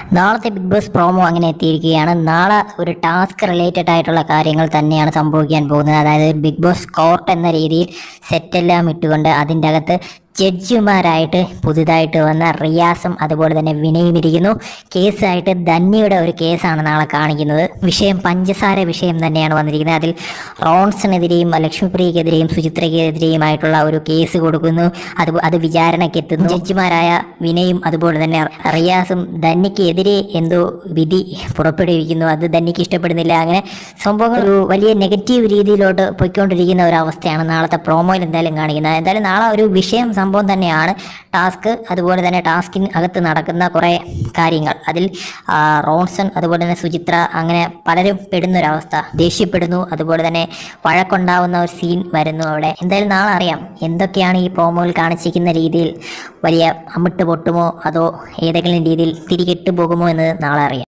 നാളത്തെ big boss promo അങ്ങനെ എത്തിയിരിക്കുകയാണ് നാളെ ഒരു ടാസ്ക് റിലേറ്റഡ് ആയിട്ടുള്ള കാര്യങ്ങൾ തന്നെയാണ് സംഭവിക്കാൻ പോകുന്നത് അതായത് ബിഗ് ബോസ് കോർട്ട് എന്ന രീതിയിൽ സെറ്റെല്ലാം ഇട്ടുകൊണ്ട് അതിൻ്റെ അകത്ത് ജഡ്ജിമാരായിട്ട് പുതുതായിട്ട് വന്ന റിയാസും അതുപോലെ തന്നെ വിനയും ഇരിക്കുന്നു കേസായിട്ട് ധന്യയുടെ ഒരു കേസാണ് നാളെ കാണിക്കുന്നത് വിഷയം പഞ്ചസാര വിഷയം തന്നെയാണ് വന്നിരിക്കുന്നത് അതിൽ റോൺസിനെതിരെയും ലക്ഷ്മിപ്രിയക്കെതിരെയും സുചിത്രയ്ക്കെതിരെയുമായിട്ടുള്ള ഒരു കേസ് കൊടുക്കുന്നു അത് അത് വിചാരണയ്ക്ക് എത്തുന്നു ജഡ്ജിമാരായ വിനയും അതുപോലെ തന്നെ റിയാസും ധന്യക്കെതിരെ എന്തോ വിധി പുറപ്പെടുവിക്കുന്നു അത് ധന്യക്ക് ഇഷ്ടപ്പെടുന്നില്ല അങ്ങനെ സംഭവങ്ങൾ ഒരു വലിയ നെഗറ്റീവ് രീതിയിലോട്ട് പോയിക്കൊണ്ടിരിക്കുന്ന ഒരു അവസ്ഥയാണ് നാളത്തെ പ്രോമോയിൽ എന്തായാലും കാണിക്കുന്നത് എന്തായാലും നാളെ ഒരു വിഷയം സംഭവം തന്നെയാണ് ടാസ്ക് അതുപോലെ തന്നെ ടാസ്കിന് അകത്ത് നടക്കുന്ന കുറേ കാര്യങ്ങൾ അതിൽ ആ, റോൺസൺ അതുപോലെ തന്നെ സുചിത്ര അങ്ങനെ പലരും പെടുന്ന ഒരു അവസ്ഥ ദേഷ്യപ്പെടുന്നു അതുപോലെ തന്നെ വഴക്കുണ്ടാവുന്ന ഒരു സീൻ വരുന്നു അവിടെ എന്തായാലും നാളെ അറിയാം എന്തൊക്കെയാണ് ഈ പ്രോമോയിൽ കാണിച്ചിരിക്കുന്ന രീതിയിൽ വലിയ അമിട്ട് പൊട്ടുമോ അതോ ഏതെങ്കിലും രീതിയിൽ തിരികെട്ടു പോകുമോ എന്ന് നാളെ അറിയാം